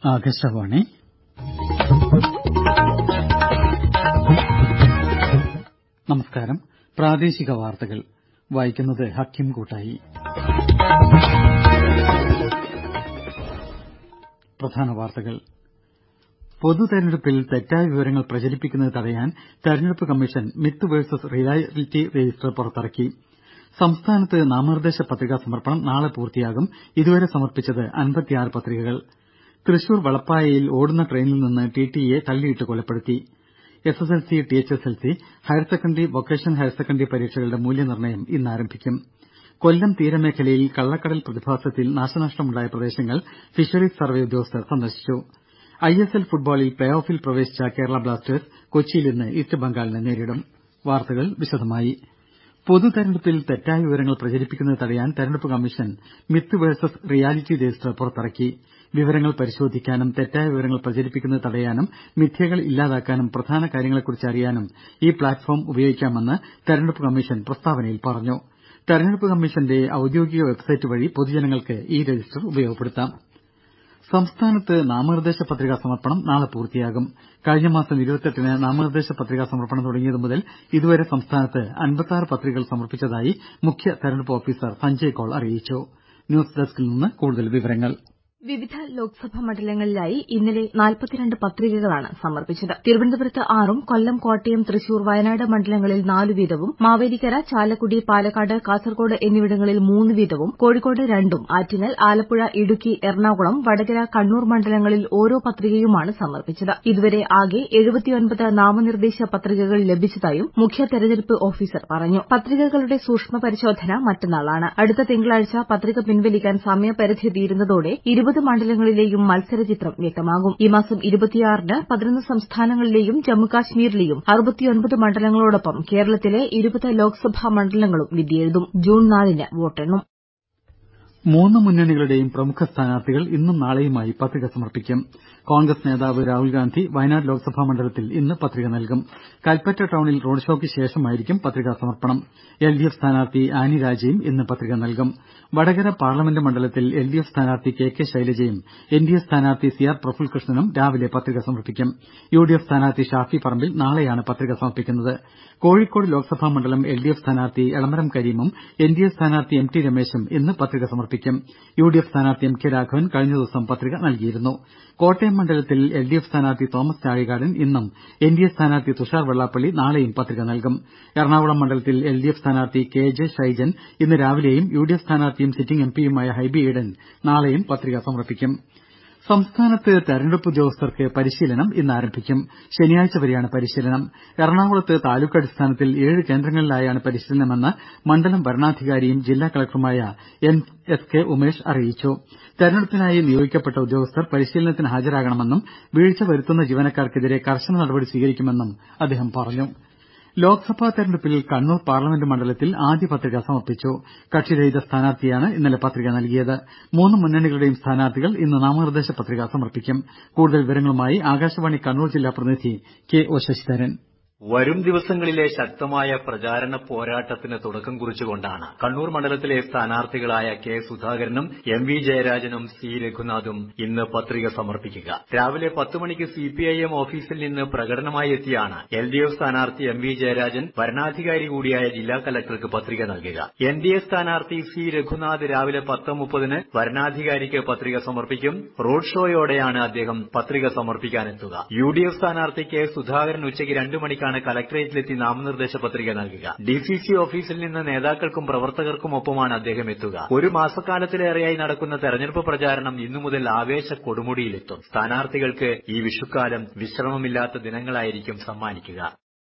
ആകാശവാണി നമസ്കാരം പ്രാദേശിക വാർത്തകൾ വായിക്കുന്നത് ഹക്കീം കൂട്ടായി പ്രധാന വാർത്തകൾ പൊതു തെരഞ്ഞെടുപ്പിൽ തെറ്റായ വിവരങ്ങൾ പ്രചരിപ്പിക്കുന്നത് തടയാൻ തെരഞ്ഞെടുപ്പ് commission myth versus reality register പുറത്തിറക്കി സംസ്ഥാനത്ത് നാമനിർദ്ദേശ പത്രികാ സമർപ്പണം നാളെ പൂർത്തിയാകും ഇതുവരെ സമർപ്പിച്ചത് അൻപത്തിയാറ് പത്രികകൾ തൃശൂർ വളപ്പായയിൽ ഓടുന്ന ട്രെയിനിൽ നിന്ന് ടിടിഇയെ തള്ളിയിട്ട് കൊലപ്പെടുത്തി SSLC THSLC higher secondary vocational higher secondary പരീക്ഷകളുടെ മൂല്യനിർണ്ണയം ഇന്ന് ആരംഭിക്കും കൊല്ലം തീരമേഖലയിൽ കള്ളക്കടൽ പ്രതിഭാസത്തിൽ നാശനഷ്ടമുണ്ടായ പ്രദേശങ്ങൾ ഫിഷറീസ് സർവേ ഉദ്യോഗസ്ഥർ സന്ദർശിച്ചു ഐഎസ്എൽ ഫുട്ബോളിൽ പ്ലേ ഓഫിൽ പ്രവേശിച്ച കേരള ബ്ലാസ്റ്റേഴ്സ് കൊച്ചിയിൽ ഇന്ന് ഈസ്റ്റ് ബംഗാളിനെ നേരിടും വാർത്തകൾ വിശദമായി പൊതു തെരഞ്ഞെടുപ്പിൽ തെറ്റായ വിവരങ്ങൾ പ്രചരിപ്പിക്കുന്നത് തടയാൻ തെരഞ്ഞെടുപ്പ് commission myth versus reality register പുറത്തിറക്കി വിവരങ്ങൾ പരിശോധിക്കാനും തെറ്റായ വിവരങ്ങൾ പ്രചരിപ്പിക്കുന്നത് തടയാനും മിഥ്യകൾ ഇല്ലാതാക്കാനും പ്രധാന കാര്യങ്ങളെക്കുറിച്ച് അറിയാനും ഈ പ്ലാറ്റ്ഫോം ഉപയോഗിക്കാമെന്ന് തെരഞ്ഞെടുപ്പ് കമ്മീഷൻ പ്രസ്താവനയിൽ പറഞ്ഞു തെരഞ്ഞെടുപ്പ് കമ്മീഷന്റെ ഔദ്യോഗിക വെബ്സൈറ്റ് വഴി പൊതുജനങ്ങൾക്ക് ഈ രജിസ്റ്റർ ഉപയോഗപ്പെടുത്താം സംസ്ഥാനത്ത് നാമനിർദ്ദേശ പത്രികാ സമർപ്പണം നാളെ പൂർത്തിയാകും കഴിഞ്ഞ മാസം ന് നാമനിർദ്ദേശ പത്രികാ സമർപ്പണം തുടങ്ങിയതു മുതൽ ഇതുവരെ സംസ്ഥാനത്ത് അൻപത്തിയാറ് പത്രികകൾ സമർപ്പിച്ചതായി മുഖ്യ തെരഞ്ഞെടുപ്പ് ഓഫീസർ സഞ്ജയ് കൌൾ അറിയിച്ചു ന്യൂസ് ഡെസ്കിൽ നിന്ന് കൂടുതൽ വിവരങ്ങൾ വിവിധ ലോക്സഭാ മണ്ഡലങ്ങളിലായി ഇന്നലെ നാൽപ്പത്തിരണ്ട് പത്രികകളാണ് സമർപ്പിച്ചത് തിരുവനന്തപുരത്ത് ആറും കൊല്ലം കോട്ടയം തൃശൂർ വയനാട് മണ്ഡലങ്ങളിൽ നാലു വീതവും മാവേലിക്കര ചാലക്കുടി പാലക്കാട് കാസർകോട് എന്നിവിടങ്ങളിൽ മൂന്ന് വീതവും കോഴിക്കോട് രണ്ടും ആറ്റിങ്ങൽ ആലപ്പുഴ ഇടുക്കി എറണാകുളം വടകര കണ്ണൂർ മണ്ഡലങ്ങളിൽ ഓരോ പത്രികയുമാണ് സമർപ്പിച്ചത് ഇതുവരെ ആകെ നാമനിർദ്ദേശ പത്രികകൾ ലഭിച്ചതായും മുഖ്യ തെരഞ്ഞെടുപ്പ് ഓഫീസർ പറഞ്ഞു പത്രികകളുടെ സൂക്ഷ്മ പരിശോധന മറ്റന്നാളാണ് അടുത്ത തിങ്കളാഴ്ച പത്രിക പിൻവലിക്കാൻ സമയപരിധി തീരുന്നതോടെ ഇരുപത് മണ്ഡലങ്ങളിലെയും മത്സരചിത്രം വ്യക്തമാകും ഈ മാസം ന് പതിനൊന്ന് സംസ്ഥാനങ്ങളിലെയും ജമ്മുകശ്മീരിലെയും അറുപത്തിയൊൻപത് മണ്ഡലങ്ങളോടൊപ്പം കേരളത്തിലെ ഇരുപത് ലോക്സഭാ മണ്ഡലങ്ങളും വിധിയെഴുതും ജൂൺ നാലിന് വോട്ടെണ്ണും മൂന്ന് മുന്നണികളുടെയും പ്രമുഖ സ്ഥാനാർത്ഥികൾ ഇന്നും നാളെയുമായി പത്രിക സമർപ്പിക്കും കോൺഗ്രസ് നേതാവ് രാഹുൽഗാന്ധി വയനാട് ലോക്സഭാ മണ്ഡലത്തിൽ ഇന്ന് പത്രിക നൽകും കൽപ്പറ്റ ടൌണിൽ റോഡ് ഷോയ്ക്ക് ശേഷമായിരിക്കും പത്രികാ സമർപ്പണം എൽഡിഎഫ് സ്ഥാനാർത്ഥി ആനി രാജയും ഇന്ന് പത്രിക നൽകും വടകര പാർലമെന്റ് മണ്ഡലത്തിൽ എൽഡിഎഫ് സ്ഥാനാർത്ഥി കെ കെ ശൈലജയും എൻഡിഎ സ്ഥാനാർത്ഥി സി ആർ പ്രഫുൽകൃഷ്ണനും രാവിലെ പത്രിക സമർപ്പിക്കും യുഡിഎഫ് സ്ഥാനാർത്ഥി ഷാഫി പറമ്പിൽ നാളെയാണ് പത്രിക സമർപ്പിക്കുന്നത് കോഴിക്കോട് ലോക്സഭാ മണ്ഡലം എൽഡിഎഫ് സ്ഥാനാർത്ഥി എളമരം കരീമും എൻഡിഎ സ്ഥാനാർത്ഥി എം ടി രമേശും ഇന്ന് പത്രിക സമർപ്പിക്കും യുഡിഎഫ് സ്ഥാനാർത്ഥി എം കെ രാഘവൻ കഴിഞ്ഞ ദിവസം പത്രിക നൽകിയിരുന്നു കോട്ടയം മണ്ഡലത്തിൽ എൽഡിഎഫ് സ്ഥാനാർത്ഥി തോമസ് ചാഴികാടൻ ഇന്നും എൻഡിഎ സ്ഥാനാർത്ഥി തുഷാർ വെള്ളാപ്പള്ളി നാളെയും പത്രിക നൽകും എറണാകുളം മണ്ഡലത്തിൽ എൽഡിഎഫ് സ്ഥാനാർത്ഥി കെ ജെ ഷൈജൻ ഇന്ന് രാവിലെയും യുഡിഎഫ് സ്ഥാനാർത്ഥിയും സിറ്റിംഗ് എംപിയുമായ ഹൈബി ഈഡൻ നാളെയും പത്രിക സമർപ്പിക്കും സംസ്ഥാനത്ത് തെരഞ്ഞെടുപ്പ് ഉദ്യോഗസ്ഥർക്ക് പരിശീലനം ഇന്ന് ആരംഭിക്കും ശനിയാഴ്ച വരെയാണ് പരിശീലനം എറണാകുളത്ത് താലൂക്ക് അടിസ്ഥാനത്തിൽ ഏഴ് കേന്ദ്രങ്ങളിലായാണ് പരിശീലനമെന്ന് മണ്ഡലം വരണാധികാരിയും ജില്ലാ കലക്ടറുമായ എൻ എസ് കെ ഉമേഷ് അറിയിച്ചു തെരഞ്ഞെടുപ്പിനായി നിയോഗിക്കപ്പെട്ട ഉദ്യോഗസ്ഥർ പരിശീലനത്തിന് ഹാജരാകണമെന്നും വീഴ്ച വരുത്തുന്ന ജീവനക്കാർക്കെതിരെ കർശന നടപടി സ്വീകരിക്കുമെന്നും അദ്ദേഹം പറഞ്ഞു ലോക്സഭാ തെരഞ്ഞെടുപ്പിൽ കണ്ണൂർ പാർലമെന്റ് മണ്ഡലത്തിൽ ആദ്യ പത്രിക സമർപ്പിച്ചു കക്ഷിരഹിത സ്ഥാനാർത്ഥിയാണ് ഇന്നലെ പത്രിക നൽകിയത് മൂന്ന് മുന്നണികളുടെയും സ്ഥാനാർത്ഥികൾ ഇന്ന് നാമനിർദ്ദേശ പത്രിക സമർപ്പിക്കും കൂടുതൽ വിവരങ്ങളുമായി ആകാശവാണി കണ്ണൂർ ജില്ലാ പ്രതിനിധി കെ ഒ ശശിധരൻ വരും ദിവസങ്ങളിലെ ശക്തമായ പ്രചാരണ പോരാട്ടത്തിന് തുടക്കം കുറിച്ചുകൊണ്ടാണ് കണ്ണൂർ മണ്ഡലത്തിലെ സ്ഥാനാർത്ഥികളായ കെ സുധാകരനും എം വി ജയരാജനും സി രഘുനാഥും ഇന്ന് പത്രിക സമർപ്പിക്കുക രാവിലെ പത്ത് മണിക്ക് സിപിഐഎം ഓഫീസിൽ നിന്ന് പ്രകടനമായി എത്തിയാണ് എൽ ഡി എഫ് സ്ഥാനാർത്ഥി എം വി ജയരാജൻ വരണാധികാരി കൂടിയായ ജില്ലാ കലക്ടർക്ക് പത്രിക നൽകുക എൻ ഡി എ സ്ഥാനാർത്ഥി സി രഘുനാഥ് രാവിലെ പത്ത് മുപ്പതിന് വരണാധികാരിക്ക് പത്രിക സമർപ്പിക്കും റോഡ് ഷോയോടെയാണ് അദ്ദേഹം പത്രിക സമർപ്പിക്കാനെത്തുക യു ഡി എഫ് സ്ഥാനാർത്ഥി കെ സുധാകരൻ ഉച്ചയ്ക്ക് രണ്ടു മണിക്കാണ് ആണ് കലക്ടറേറ്റിലെത്തി നാമനിർദ്ദേശ പത്രിക നൽകുക ഡിസിസി ഓഫീസിൽ നിന്ന് നേതാക്കൾക്കും പ്രവർത്തകർക്കും ഒപ്പമാണ് അദ്ദേഹം എത്തുക ഒരു മാസക്കാലത്തിലേറെയായി നടക്കുന്ന തെരഞ്ഞെടുപ്പ് പ്രചാരണം ഇന്നു മുതൽ ആവേശ കൊടുമുടിയിലെത്തും സ്ഥാനാർത്ഥികൾക്ക് ഈ വിഷുക്കാലം വിശ്രമമില്ലാത്ത ദിനങ്ങളായിരിക്കും സമ്മാനിക്കുക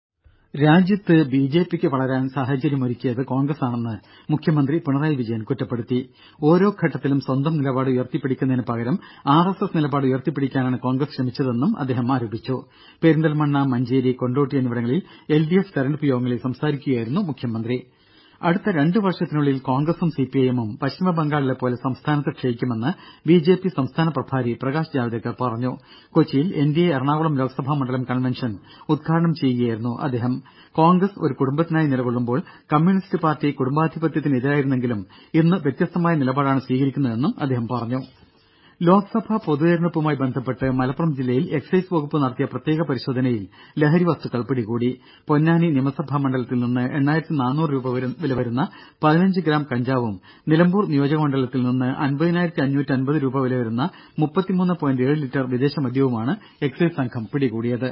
രാജ്യത്ത് ബിജെപിക്ക് വളരാൻ സാഹചര്യമൊരുക്കിയത് കോൺഗ്രസാണെന്ന് മുഖ്യമന്ത്രി പിണറായി വിജയൻ കുറ്റപ്പെടുത്തി ഓരോ ഘട്ടത്തിലും സ്വന്തം നിലപാട് ഉയർത്തിപ്പിടിക്കുന്നതിന് പകരം ആർ എസ് എസ് നിലപാട് ഉയർത്തിപ്പിടിക്കാനാണ് കോൺഗ്രസ് ശ്രമിച്ചതെന്നും അദ്ദേഹം ആരോപിച്ചു പെരിന്തൽമണ്ണ മഞ്ചേരി കൊണ്ടോട്ടി എന്നിവിടങ്ങളിൽ എൽ ഡി എഫ് തെരഞ്ഞെടുപ്പ് യോഗങ്ങളിൽ സംസാരിക്കുകയായിരുന്നു മുഖ്യമന്ത്രി അടുത്ത രണ്ട് വർഷത്തിനുള്ളിൽ കോൺഗ്രസും സിപിഐഎമ്മും പശ്ചിമബംഗാളിലെപ്പോലെ സംസ്ഥാനത്ത് ക്ഷയിക്കുമെന്ന് ബിജെപി സംസ്ഥാന പ്രഭാരി പ്രകാശ് ജാവ്ദേക്കർ പറഞ്ഞു കൊച്ചിയിൽ എൻഡിഎ എറണാകുളം ലോക്സഭാ മണ്ഡലം കൺവെൻഷൻ ഉദ്ഘാടനം ചെയ്യുകയായിരുന്നു അദ്ദേഹം കോൺഗ്രസ് ഒരു കുടുംബത്തിനായി നിലകൊള്ളുമ്പോൾ കമ്മ്യൂണിസ്റ്റ് പാർട്ടി കുടുംബാധിപത്യത്തിനെതിരായിരുന്നെങ്കിലും ഇന്ന് വ്യത്യസ്തമായ നിലപാടാണ് സ്വീകരിക്കുന്നതെന്നും അദ്ദേഹം പറഞ്ഞു ലോക്സഭാ പൊതുതെരഞ്ഞെടുപ്പുമായി ബന്ധപ്പെട്ട് മലപ്പുറം ജില്ലയിൽ എക്സൈസ് വകുപ്പ് നടത്തിയ പ്രത്യേക പരിശോധനയിൽ ലഹരി വസ്തുക്കൾ പിടികൂടി പൊന്നാനി നിയമസഭാ മണ്ഡലത്തിൽ നിന്ന് എണ്ണായിരത്തി നാനൂറ് രൂപ വില വരുന്ന പതിനഞ്ച് ഗ്രാം കഞ്ചാവും നിലമ്പൂർ നിയോജക മണ്ഡലത്തിൽ നിന്ന് അൻപതിനായിരത്തി അഞ്ഞൂറ്റി അൻപത് രൂപ വില വരുന്ന മുപ്പത്തിമൂന്ന് പോയിന്റ് ഏഴ് ലിറ്റർ വിദേശ മദ്യവുമാണ് എക്സൈസ് സംഘം പിടികൂടിയത്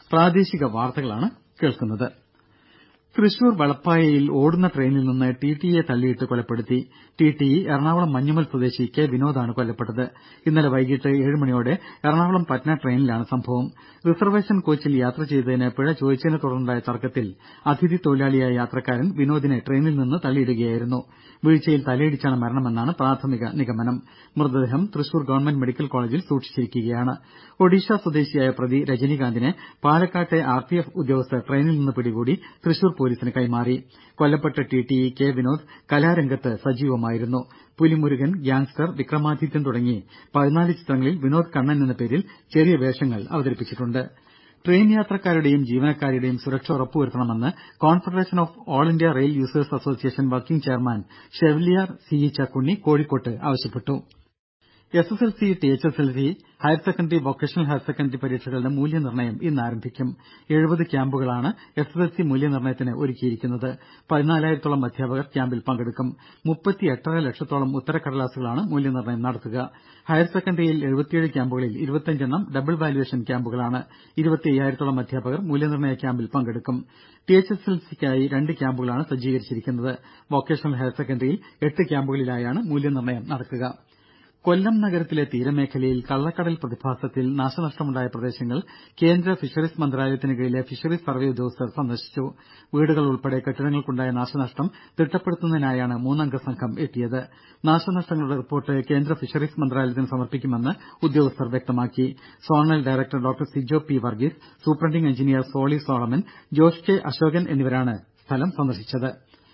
തൃശൂർ വളപ്പായയിൽ ഓടുന്ന ട്രെയിനിൽ നിന്ന് ടിടിഇയെ തള്ളിയിട്ട് കൊലപ്പെടുത്തി ടിടിഇ എറണാകുളം മഞ്ഞുമൽ സ്വദേശി കെ വിനോദാണ് കൊല്ലപ്പെട്ടത് ഇന്നലെ വൈകിട്ട് ഏഴ് മണിയോടെ എറണാകുളം പറ്റ്ന ട്രെയിനിലാണ് സംഭവം റിസർവേഷൻ കോച്ചിൽ യാത്ര ചെയ്തതിന് പിഴ ചോദിച്ചതിനെ തുടർന്നുണ്ടായ തർക്കത്തിൽ അതിഥി തൊഴിലാളിയായ യാത്രക്കാരൻ വിനോദിനെ ട്രെയിനിൽ നിന്ന് തള്ളിയിടുകയായിരുന്നു വീഴ്ചയിൽ തലയിടിച്ചാണ് മരണമെന്നാണ് പ്രാഥമിക നിഗമനം മൃതദേഹം തൃശൂർ ഗവൺമെന്റ് മെഡിക്കൽ കോളേജിൽ സൂക്ഷിച്ചിരിക്കുകയാണ് ഒഡീഷ സ്വദേശിയായ പ്രതി രജനീകാന്തിനെ പാലക്കാട്ടെ ആർപിഎഫ് ഉദ്യോഗസ്ഥർ ട്രെയിനിൽ നിന്ന് പിടികൂടി തൃശൂർ പൊലീസിന് കൈമാറി കൊല്ലപ്പെട്ട ടിടിഇ കെ വിനോദ് കലാരംഗത്ത് സജീവമായിരുന്നു പുലിമുരുകൻ ഗ്യാങ്സ്റ്റർ വിക്രമാദിത്യൻ തുടങ്ങി പതിനാല് ചിത്രങ്ങളിൽ വിനോദ് കണ്ണൻ എന്ന പേരിൽ ചെറിയ വേഷങ്ങൾ അവതരിപ്പിച്ചിട്ടുണ്ട് ട്രെയിൻ യാത്രക്കാരുടെയും ജീവനക്കാരുടെയും സുരക്ഷ ഉറപ്പുവരുത്തണമെന്ന് confederation of all India rail users association working chairman chevalier C E Chakkunni കോഴിക്കോട്ട് ആവശ്യപ്പെട്ടു SSLC THSLC higher secondary vocational higher secondary പരീക്ഷകളുടെ മൂല്യനിർണ്ണയം ഇന്ന് ആരംഭിക്കും എഴുപത് ക്യാമ്പുകളാണ് എസ്എസ്എൽസി മൂല്യനിർണ്ണയത്തിന് ഒരുക്കിയിരിക്കുന്നത് പതിനാലായിരത്തോളം അധ്യാപകർ ക്യാമ്പിൽ പങ്കെടുക്കും മുപ്പത്തിയെട്ടര ലക്ഷത്തോളം ഉത്തരക്കടലാസുകളാണ് മൂല്യനിർണ്ണയം നടത്തുക ഹയർ സെക്കൻഡറിയിൽ എഴുപത്തിയേഴ് ക്യാമ്പുകളിൽ ഇരുപത്തിയഞ്ചെണ്ണം ഡബിൾ വാല്യുവേഷൻ ക്യാമ്പുകളാണ് ഇരുപത്തിയ്യായിരത്തോളം അധ്യാപകർ മൂല്യനിർണ്ണയ ക്യാമ്പിൽ പങ്കെടുക്കും ടിഎച്ച്എസ്എൽസിക്കായി രണ്ട് ക്യാമ്പുകളാണ് സജ്ജീകരിച്ചിരിക്കുന്നത് വൊക്കേഷണൽ ഹയർ സെക്കൻഡറിയിൽ എട്ട് ക്യാമ്പുകളിലായാണ് മൂല്യനിർണ്ണയം നടക്കുക കൊല്ലം നഗരത്തിലെ തീരമേഖലയിൽ കള്ളക്കടൽ പ്രതിഭാസത്തിൽ നാശനഷ്ടമുണ്ടായ പ്രദേശങ്ങൾ കേന്ദ്ര ഫിഷറീസ് മന്ത്രാലയത്തിന് കീഴിലെ ഫിഷറീസ് സർവേ ഉദ്യോഗസ്ഥർ സന്ദർശിച്ചു വീടുകൾ ഉൾപ്പെടെ കെട്ടിടങ്ങൾക്കുണ്ടായ നാശനഷ്ടം തിട്ടപ്പെടുത്തുന്നതിനായാണ് മൂന്നംഗ സംഘം എത്തിയത് നാശനഷ്ടങ്ങളുടെ റിപ്പോർട്ട് കേന്ദ്ര ഫിഷറീസ് മന്ത്രാലയത്തിന് സമർപ്പിക്കുമെന്ന് ഉദ്യോഗസ്ഥർ വ്യക്തമാക്കി zonal director doctor Sijo P Varghese superintending engineer Soli Solomon Josh K Ashokan എന്നിവരാണ് സ്ഥലം സന്ദർശിച്ചത്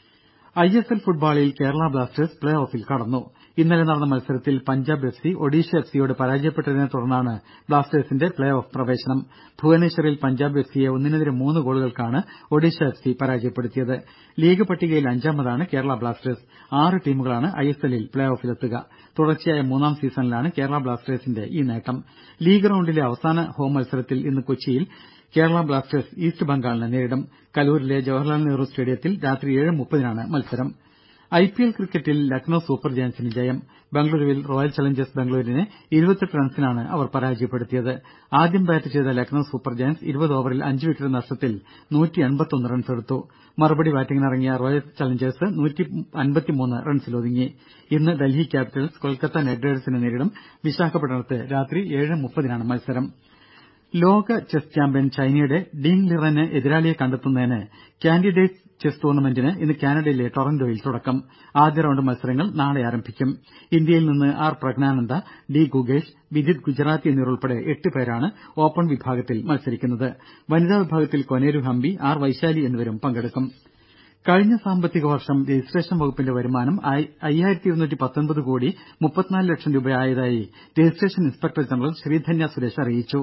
ഐഎസ്എൽ ഫുട്ബോളിൽ കേരള ബ്ലാസ്റ്റേഴ്സ് പ്ലേ ഓഫിൽ കടന്നു ഇന്നലെ നടന്ന മത്സരത്തിൽ Punjab F C Odisha F സിയോട് പരാജയപ്പെട്ടതിനെ തുടർന്നാണ് ബ്ലാസ്റ്റേഴ്സിന്റെ പ്ലേ ഓഫ് പ്രവേശനം ഭുവനേശ്വറിൽ പഞ്ചാബ് എഫ് സിയെ ഒന്നിനെതിരെ മൂന്ന് ഗോളുകൾക്കാണ് ഒഡീഷ എഫ് സി പരാജയപ്പെടുത്തിയത് ലീഗ് പട്ടികയിൽ അഞ്ചാമതാണ് കേരള ബ്ലാസ്റ്റേഴ്സ് ആറ് ടീമുകളാണ് ഐഎസ്എല്ലിൽ പ്ലേ ഓഫിലെത്തുക തുടർച്ചയായ മൂന്നാം സീസണിലാണ് കേരള ബ്ലാസ്റ്റേഴ്സിന്റെ ഈ നേട്ടം ലീഗ് റൌണ്ടിലെ അവസാന ഹോം മത്സരത്തിൽ ഇന്ന് കൊച്ചിയിൽ കേരള ബ്ലാസ്റ്റേഴ്സ് ഈസ്റ്റ് ബംഗാളിനെ നേരിടും കലൂരിലെ ജവഹർലാൽ നെഹ്റു സ്റ്റേഡിയത്തിൽ രാത്രി ഏഴ് മുപ്പതിനാണ് മത്സരം ഐപിഎൽ ക്രിക്കറ്റിൽ ലക്നൌ സൂപ്പർ ജയന്റ്സിന് ജയം ബംഗളൂരുവിൽ റോയൽ ചലഞ്ചേഴ്സ് ബംഗളൂരുവിനെ ഇരുപത്തെട്ട് റൺസിനാണ് അവർ പരാജയപ്പെടുത്തിയത് ആദ്യം ബാറ്റ് ചെയ്ത ലക്നൌ സൂപ്പർ ജയന്റ്സ് ഇരുപത് ഓവറിൽ അഞ്ച് വിക്കറ്റ് നഷ്ടത്തിൽ റൺസെടുത്തു മറുപടി ബാറ്റിംഗിനിറങ്ങിയ റോയൽ ചലഞ്ചേഴ്സ് റൺസിലൊതുങ്ങി ഇന്ന് ഡൽഹി ക്യാപിറ്റൽസ് കൊൽക്കത്ത നൈറ്റ് റൈഡേഴ്സിനെ നേരിടും വിശാഖപട്ടണത്ത് രാത്രി ഏഴ് മുപ്പതിനാണ് മത്സരം ലോക ചെസ് ചാമ്പ്യൻ ചൈനയുടെ ഡിങ് ലിറന് എതിരാളിയെ കണ്ടെത്തുന്നതിന് കാൻഡിഡേറ്റ്സ് ചെസ് ടൂർണമെന്റിന് ഇന്ന് കാനഡയിലെ ടൊറന്റോയിൽ തുടക്കം ആദ്യ റൌണ്ട് മത്സരങ്ങൾ നാളെ ആരംഭിക്കും ഇന്ത്യയിൽ നിന്ന് ആർ പ്രജ്ഞാനന്ദ ഡി ഗുഗേഷ് വിദിത് ഗുജറാത്തി എന്നിവരുൾപ്പെടെ എട്ട് പേരാണ് ഓപ്പൺ വിഭാഗത്തിൽ മത്സരിക്കുന്നത് വനിതാ വിഭാഗത്തിൽ കൊനേരു ഹംപി ആർ വൈശാലി എന്നിവരും പങ്കെടുക്കും കഴിഞ്ഞ സാമ്പത്തിക വർഷം രജിസ്ട്രേഷൻ വകുപ്പിന്റെ വരുമാനം കോടി മുപ്പത്തിനാല് ലക്ഷം രൂപയായതായി registration inspector general Sreedhanya Suresh അറിയിച്ചു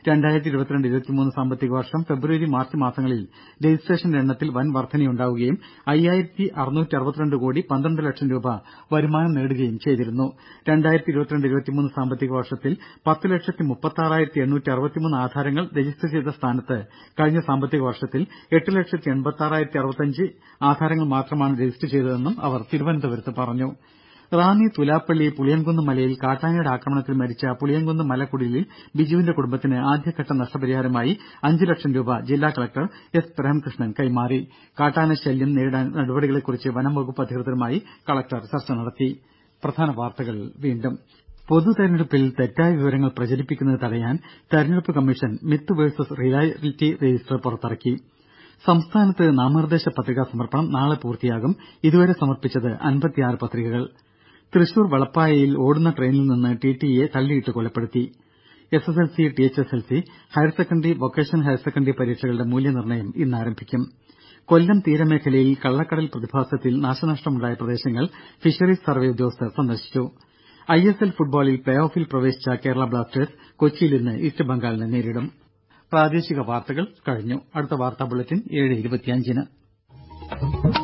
സാമ്പത്തിക വർഷം ഫെബ്രുവരി മാർച്ച് മാസങ്ങളിൽ രജിസ്ട്രേഷന്റെ എണ്ണത്തിൽ വൻ വർധനയുണ്ടാവുകയും കോടി പന്ത്രണ്ട് ലക്ഷം രൂപ വരുമാനം നേടുകയും ചെയ്തിരുന്നു സാമ്പത്തിക വർഷത്തിൽ പത്ത് ലക്ഷത്തി മുപ്പത്താറായിരത്തി എണ്ണൂറ്റി അറുപത്തിമൂന്ന് ആധാരങ്ങൾ രജിസ്റ്റർ ചെയ്ത സ്ഥാനത്ത് കഴിഞ്ഞ സാമ്പത്തിക വർഷത്തിൽ എട്ട് ലക്ഷത്തി എൺപത്താറായിരത്തി അറുപത്തഞ്ച് ആധാരങ്ങൾ മാത്രമാണ് രജിസ്റ്റർ ചെയ്തതെന്നും അവർ തിരുവനന്തപുരത്ത് പറഞ്ഞു റാന്നി തുലാപ്പള്ളി പുളിയൻകുന്ന് മലയിൽ കാട്ടാനയുടെ ആക്രമണത്തിൽ മരിച്ച പുളിയൻകുന്ന് മലക്കുടിലിൽ ബിജുവിന്റെ കുടുംബത്തിന് ആദ്യഘട്ട നഷ്ടപരിഹാരമായി അഞ്ച് ലക്ഷം രൂപ ജില്ലാ കലക്ടർ എസ് പ്രേമകൃഷ്ണൻ കൈമാറി കാട്ടാന ശല്യം നേരിടാൻ നടപടികളെക്കുറിച്ച് വനം വകുപ്പ് അധികൃതരുമായി കലക്ടർ ചർച്ച നടത്തി പൊതു തെരഞ്ഞെടുപ്പിൽ തെറ്റായ വിവരങ്ങൾ പ്രചരിപ്പിക്കുന്നത് തടയാൻ തെരഞ്ഞെടുപ്പ് commission myth versus reality register പുറത്തിറക്കി സംസ്ഥാനത്ത് നാമനിർദ്ദേശ പത്രികാ സമർപ്പണം നാളെ പൂർത്തിയാകും ഇതുവരെ സമർപ്പിച്ചത് അൻപത്തിയാറ് പത്രികകൾ തൃശൂർ വളപ്പായയിൽ ഓടുന്ന ട്രെയിനിൽ നിന്ന് ടിടിഇയെ തള്ളിയിട്ട് കൊലപ്പെടുത്തി SSLC THSLC higher secondary vocational higher secondary പരീക്ഷകളുടെ മൂല്യനിർണ്ണയം ഇന്ന് ആരംഭിക്കും കൊല്ലം തീരമേഖലയിൽ കള്ളക്കടൽ പ്രതിഭാസത്തിൽ നാശനഷ്ടമുണ്ടായ പ്രദേശങ്ങൾ ഫിഷറീസ് സർവേ ഉദ്യോഗസ്ഥർ സന്ദർശിച്ചു ഐഎസ്എൽ ഫുട്ബോളിൽ പ്ലേ ഓഫിൽ പ്രവേശിച്ച കേരള ബ്ലാസ്റ്റേഴ്സ് കൊച്ചിയിൽ ഇന്ന് ഈസ്റ്റ് ബംഗാളിനെ നേരിടും പ്രാദേശിക വാർത്തകൾ കഴിഞ്ഞു അടുത്ത വാർത്താ ബുള്ളറ്റിൻ ഏഴ് ഇരുപത്തിയഞ്ചിന്